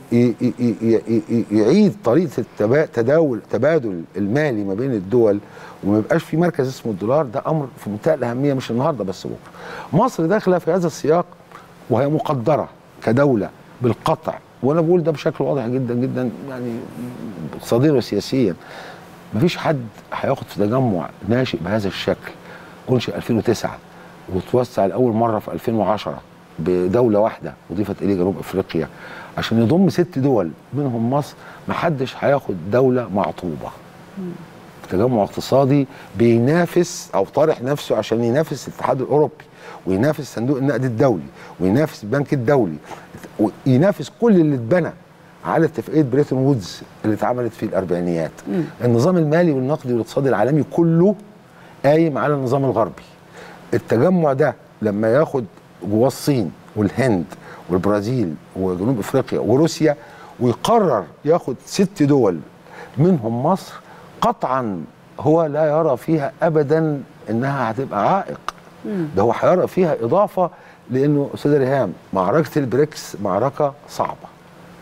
يعيد طريقه التداول تبادل المالي ما بين الدول وما يبقاش في مركز اسمه الدولار ده امر في منتهى الاهميه مش النهارده بس بكره. مصر داخله في هذا السياق وهي مقدره كدوله بالقطع وانا بقول ده بشكل واضح جدا جدا يعني اقتصاديا وسياسيا مفيش حد هياخد في تجمع ناشئ بهذا الشكل انشئ 2009 وتوسع لاول مره في 2010 بدوله واحده اضيفت اليه جنوب افريقيا عشان يضم ست دول منهم مصر محدش هياخد دوله معطوبه تجمع اقتصادي بينافس او طارح نفسه عشان ينافس الاتحاد الاوروبي وينافس صندوق النقد الدولي وينافس البنك الدولي وينافس كل اللي اتبنى على اتفاقيه بريتون وودز اللي اتعملت في الاربعينيات م. النظام المالي والنقدي والاقتصادي العالمي كله قايم على النظام الغربي التجمع ده لما ياخد جواه الصين والهند والبرازيل وجنوب افريقيا وروسيا ويقرر ياخد ست دول منهم مصر قطعا هو لا يرى فيها ابدا انها هتبقى عائق ده هو هيرى فيها اضافه لانه استاذ ريهام معركه البريكس معركه صعبه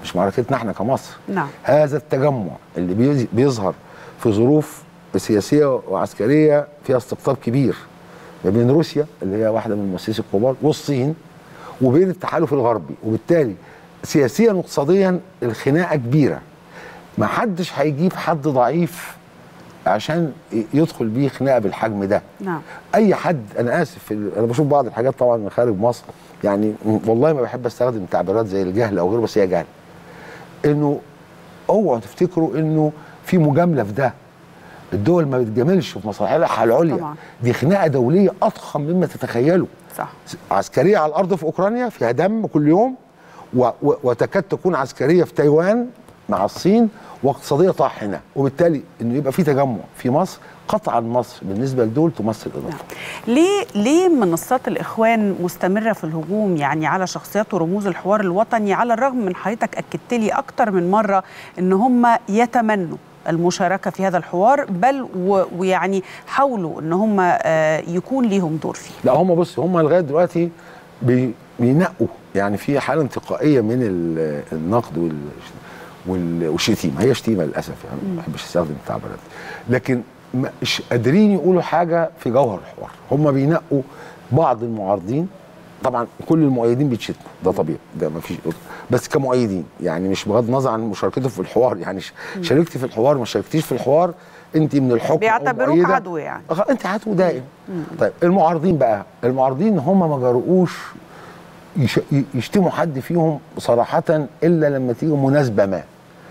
مش معركتنا احنا كمصر نعم هذا التجمع اللي بيز- بيظهر في ظروف سياسيه وعسكريه فيها استقطاب كبير ما بين روسيا اللي هي واحده من المؤسسين الكبار والصين وبين التحالف الغربي وبالتالي سياسيا واقتصاديا الخناقه كبيره ما حدش هيجيب حد ضعيف عشان ي- يدخل بيه خناقه بالحجم ده نعم اي حد انا اسف في ال- انا بشوف بعض الحاجات طبعا من خارج مصر يعني م- والله ما بحب استخدم تعبيرات زي الجهل او غيره بس هي جهل انه اوعوا تفتكروا انه في مجامله في ده الدول ما بتجاملش في مصالحها العليا طبعاً. دي خناقه دوليه اضخم مما تتخيلوا صح عسكريه على الارض في اوكرانيا فيها دم كل يوم و و وتكاد تكون عسكريه في تايوان مع الصين واقتصاديه طاحنه وبالتالي انه يبقى في تجمع في مصر قطعا مصر بالنسبه لدول تمثل اضافه ليه ليه منصات الاخوان مستمره في الهجوم يعني على شخصيات ورموز الحوار الوطني على الرغم من حضرتك اكدت لي اكتر من مره ان هم يتمنوا المشاركه في هذا الحوار بل و- ويعني حاولوا ان هم آه، يكون ليهم دور فيه لا هم بص هم لغايه دلوقتي بي بينقوا يعني في حاله انتقائيه من ال- النقد وال وال- والشتيمه هي شتيمه للاسف يعني ما بحبش استخدم التعبيرات دي. لكن مش قادرين يقولوا حاجه في جوهر الحوار هم بينقوا بعض المعارضين طبعا كل المؤيدين بيتشتموا ده طبيعي ده ما فيش بس كمؤيدين يعني مش بغض النظر عن مشاركته في الحوار يعني ش- شاركتي في الحوار ما شاركتيش في الحوار انت من الحكم أو بيعتبروك مؤيدة. عدو يعني. أخ- انت عدو دائم طيب المعارضين بقى المعارضين هم ما جرؤوش يش- ي- يشتموا حد فيهم صراحة إلا لما تيجي مناسبة ما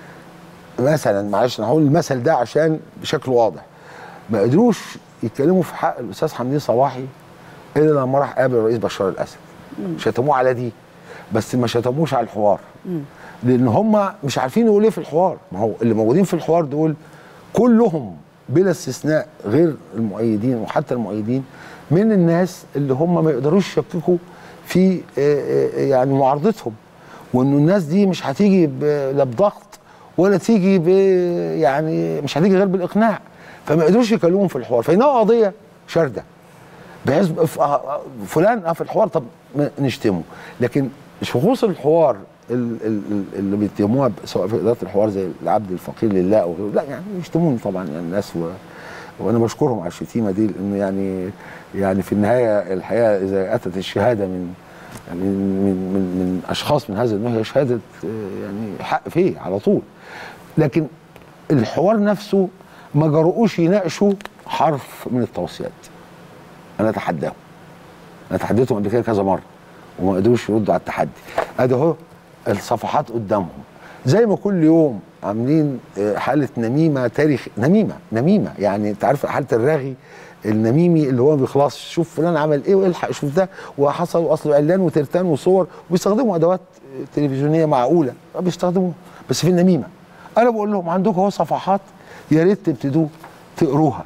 مثلا معلش انا هقول المثل ده عشان بشكل واضح ما قدروش يتكلموا في حق الاستاذ حمدين صباحي الا لما راح قابل الرئيس بشار الاسد شتموه على دي بس ما شتموش على الحوار لان هم مش عارفين يقولوا ايه في الحوار ما هو اللي موجودين في الحوار دول كلهم بلا استثناء غير المؤيدين وحتى المؤيدين من الناس اللي هم ما يقدروش يشككوا في آه، آه، يعني معارضتهم وانه الناس دي مش هتيجي ب- لا بضغط ولا تيجي ب يعني مش هتيجي غير بالاقناع فما قدروش يكلمهم في الحوار فينقوا قضيه شارده بحيث ف- آه، فلان آه في الحوار طب ما نشتمه لكن شخوص الحوار ال- ال- ال- اللي بيتهموها ب- سواء في اداره الحوار زي العبد الفقير لله او غيره لا يعني يشتموني طبعا يعني الناس و وانا بشكرهم على الشتيمه دي لانه يعني يعني في النهايه الحقيقه اذا اتت الشهاده من من من من, من اشخاص من هذا النوع هي شهاده آه، يعني حق فيه على طول لكن الحوار نفسه ما جرؤوش يناقشوا حرف من التوصيات انا اتحداهم انا تحديتهم قبل كده كذا مره وما قدروش يردوا على التحدي ادي اهو الصفحات قدامهم زي ما كل يوم عاملين آه، حاله نميمه تاريخ نميمه نميمه يعني انت عارف حاله الراغي النميمي اللي هو ما بيخلصش شوف فلان عمل ايه والحق شوف ده وحصل واصله اعلان وترتان وصور وبيستخدموا ادوات آه، تلفزيونيه معقوله بيستخدموها بس في النميمه انا بقول لهم عندكم اهو صفحات يا ريت تبتدوا تقروها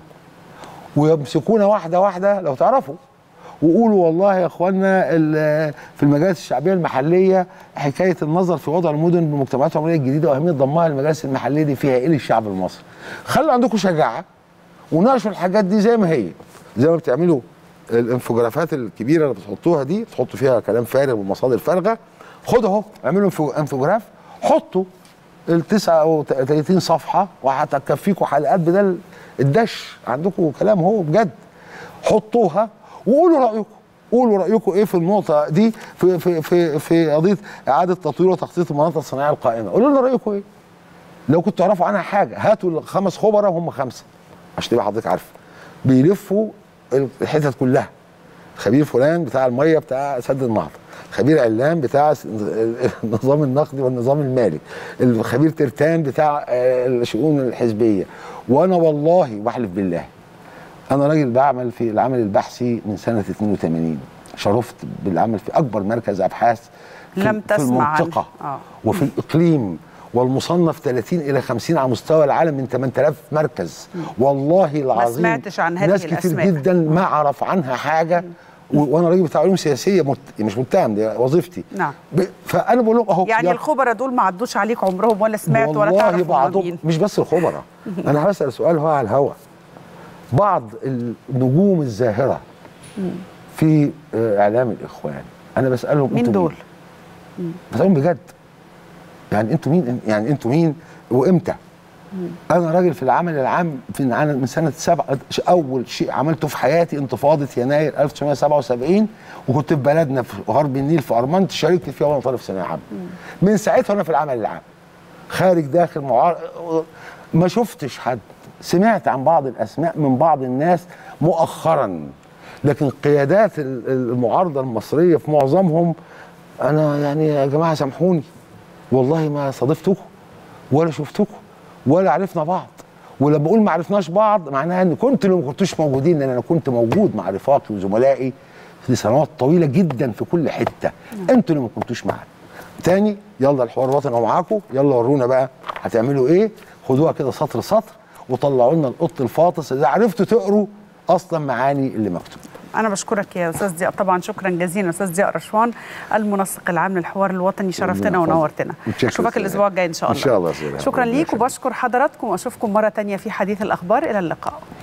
ويمسكونا واحده واحده لو تعرفوا وقولوا والله يا اخوانا ال- في المجالس الشعبيه المحليه حكايه النظر في وضع المدن بالمجتمعات العمريه الجديده واهميه ضمها للمجالس المحليه دي فيها ايه للشعب المصري. خلوا عندكم شجاعه وناقشوا الحاجات دي زي ما هي زي ما بتعملوا الانفوجرافات الكبيره اللي بتحطوها دي تحطوا فيها كلام فارغ ومصادر فارغه خدوا اهو اعملوا انفو- انفوجراف حطوا ال 39 صفحه وهتكفيكوا حلقات بدل الدش عندكم كلام هو بجد حطوها وقولوا رايكم قولوا رايكم ايه في النقطه دي في في في في قضيه اعاده تطوير وتخطيط المناطق الصناعيه القائمه قولوا لنا رايكم ايه لو كنتوا تعرفوا عنها حاجه هاتوا الخمس خبراء هم خمسه عشان تبقى حضرتك عارفه بيلفوا الحتت كلها خبير فلان بتاع الميه بتاع سد النهضه خبير علام بتاع س- النظام النقدي والنظام المالي الخبير ترتان بتاع آه، الشؤون الحزبيه وانا والله بحلف بالله انا راجل بعمل في العمل البحثي من سنه 82 شرفت بالعمل في اكبر مركز ابحاث في, لم في تسمع عنه. المنطقه آه. وفي الاقليم والمصنف 30 الى 50 على مستوى العالم من 8000 مركز والله العظيم سمعتش عن هذه ناس كتير الأسماء. جدا ما اعرف عنها حاجه و- وانا راجل بتاع علوم سياسيه مت... مش متهم دي وظيفتي نعم. ب... فانا بقول لهم اهو يعني يلا. الخبراء دول ما عدوش عليك عمرهم ولا سمعت ولا والله تعرف هم بعضهم مين مش بس الخبراء انا هسال سؤال هو على الهوا بعض النجوم الزاهره في آه، اعلام الاخوان انا بسالهم مين انتوا دول؟ بسالهم بجد يعني انتوا مين يعني انتوا مين وامتى انا راجل في العمل العام في من سنه سبعة اول شيء عملته في حياتي انتفاضه يناير 1977 وكنت في بلدنا في غرب النيل في ارمنت شاركت فيها وانا طالب في ثانويه عامه من ساعتها وانا في العمل العام خارج داخل معار... ما شفتش حد سمعت عن بعض الاسماء من بعض الناس مؤخرا لكن قيادات المعارضه المصريه في معظمهم انا يعني يا جماعه سامحوني والله ما صادفتكم ولا شفتكم ولا عرفنا بعض ولما بقول ما عرفناش بعض معناها ان كنت اللي ما كنتوش موجودين لان انا كنت موجود مع رفاقي وزملائي في سنوات طويله جدا في كل حته انتوا اللي ما كنتوش معانا تاني يلا الحوار الوطني معاكم يلا ورونا بقى هتعملوا ايه خدوها كده سطر سطر وطلعوا لنا القط الفاطس اذا عرفتوا تقروا اصلا معاني اللي مكتوب انا بشكرك يا استاذ ضياء طبعا شكرا جزيلا استاذ ضياء رشوان المنسق العام للحوار الوطني شرفتنا ونورتنا اشوفك الاسبوع الجاي ان شاء الله ان شاء الله سيدة. شكرا ليك وبشكر حضراتكم واشوفكم مره تانية في حديث الاخبار الى اللقاء